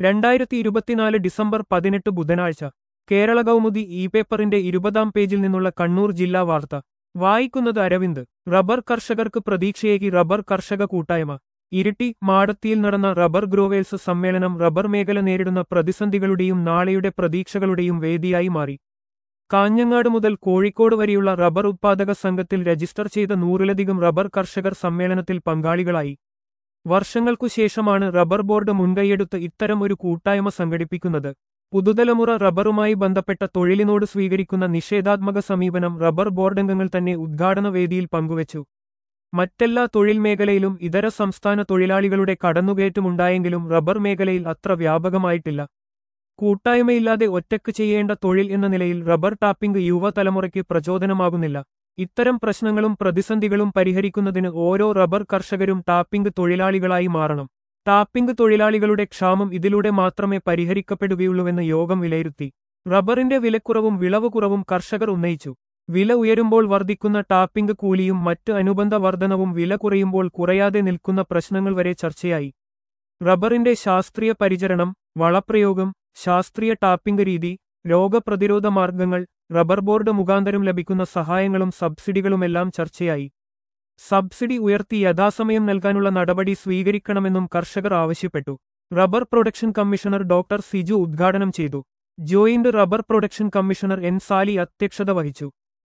രണ്ടായിരത്തി ഇരുപത്തിനാല് ഡിസംബർ പതിനെട്ട് ബുധനാഴ്ച കേരള കൗമുദി ഇ പേപ്പറിന്റെ ഇരുപതാം പേജിൽ നിന്നുള്ള കണ്ണൂർ ജില്ലാ വാർത്ത വായിക്കുന്നത് അരവിന്ദ് റബ്ബർ കർഷകർക്ക് പ്രതീക്ഷയേകി റബ്ബർ കർഷക കൂട്ടായ്മ ഇരിട്ടി മാടത്തിയിൽ നടന്ന റബ്ബർ ഗ്രോവേൽസ് സമ്മേളനം റബ്ബർ മേഖല നേരിടുന്ന പ്രതിസന്ധികളുടെയും നാളെയുടെ പ്രതീക്ഷകളുടെയും വേദിയായി മാറി കാഞ്ഞങ്ങാട് മുതൽ കോഴിക്കോട് വരെയുള്ള റബ്ബർ ഉത്പാദക സംഘത്തിൽ രജിസ്റ്റർ ചെയ്ത നൂറിലധികം റബ്ബർ കർഷകർ സമ്മേളനത്തിൽ പങ്കാളികളായി വർഷങ്ങൾക്കു ശേഷമാണ് റബ്ബർ ബോർഡ് മുൻകൈയെടുത്ത് ഇത്തരം ഒരു കൂട്ടായ്മ സംഘടിപ്പിക്കുന്നത് പുതുതലമുറ റബ്ബറുമായി ബന്ധപ്പെട്ട തൊഴിലിനോട് സ്വീകരിക്കുന്ന നിഷേധാത്മക സമീപനം റബ്ബർ ബോർഡംഗങ്ങൾ തന്നെ ഉദ്ഘാടന വേദിയിൽ പങ്കുവച്ചു മറ്റെല്ലാ തൊഴിൽ മേഖലയിലും ഇതര സംസ്ഥാന തൊഴിലാളികളുടെ കടന്നുകയറ്റമുണ്ടായെങ്കിലും റബ്ബർ മേഖലയിൽ അത്ര വ്യാപകമായിട്ടില്ല കൂട്ടായ്മയില്ലാതെ ഒറ്റയ്ക്ക് ചെയ്യേണ്ട തൊഴിൽ എന്ന നിലയിൽ റബ്ബർ ടാപ്പിംഗ് യുവതലമുറയ്ക്ക് പ്രചോദനമാകുന്നില്ല ഇത്തരം പ്രശ്നങ്ങളും പ്രതിസന്ധികളും പരിഹരിക്കുന്നതിന് ഓരോ റബ്ബർ കർഷകരും ടാപ്പിംഗ് തൊഴിലാളികളായി മാറണം ടാപ്പിംഗ് തൊഴിലാളികളുടെ ക്ഷാമം ഇതിലൂടെ മാത്രമേ പരിഹരിക്കപ്പെടുകയുള്ളൂവെന്ന് യോഗം വിലയിരുത്തി റബ്ബറിന്റെ വിലക്കുറവും വിളവ് കുറവും കർഷകർ ഉന്നയിച്ചു വില ഉയരുമ്പോൾ വർദ്ധിക്കുന്ന ടാപ്പിംഗ് കൂലിയും മറ്റ് അനുബന്ധ വർധനവും വില കുറയുമ്പോൾ കുറയാതെ നിൽക്കുന്ന പ്രശ്നങ്ങൾ വരെ ചർച്ചയായി റബ്ബറിന്റെ ശാസ്ത്രീയ പരിചരണം വളപ്രയോഗം ശാസ്ത്രീയ ടാപ്പിംഗ് രീതി രോഗപ്രതിരോധ മാർഗങ്ങൾ റബ്ബർ ബോർഡ് മുഖാന്തരം ലഭിക്കുന്ന സഹായങ്ങളും സബ്സിഡികളുമെല്ലാം ചർച്ചയായി സബ്സിഡി ഉയർത്തി യഥാസമയം നൽകാനുള്ള നടപടി സ്വീകരിക്കണമെന്നും കർഷകർ ആവശ്യപ്പെട്ടു rubber production commissioner doctor Siju ഉദ്ഘാടനം ചെയ്തു joint rubber production commissioner N Sali അധ്യക്ഷത വഹിച്ചു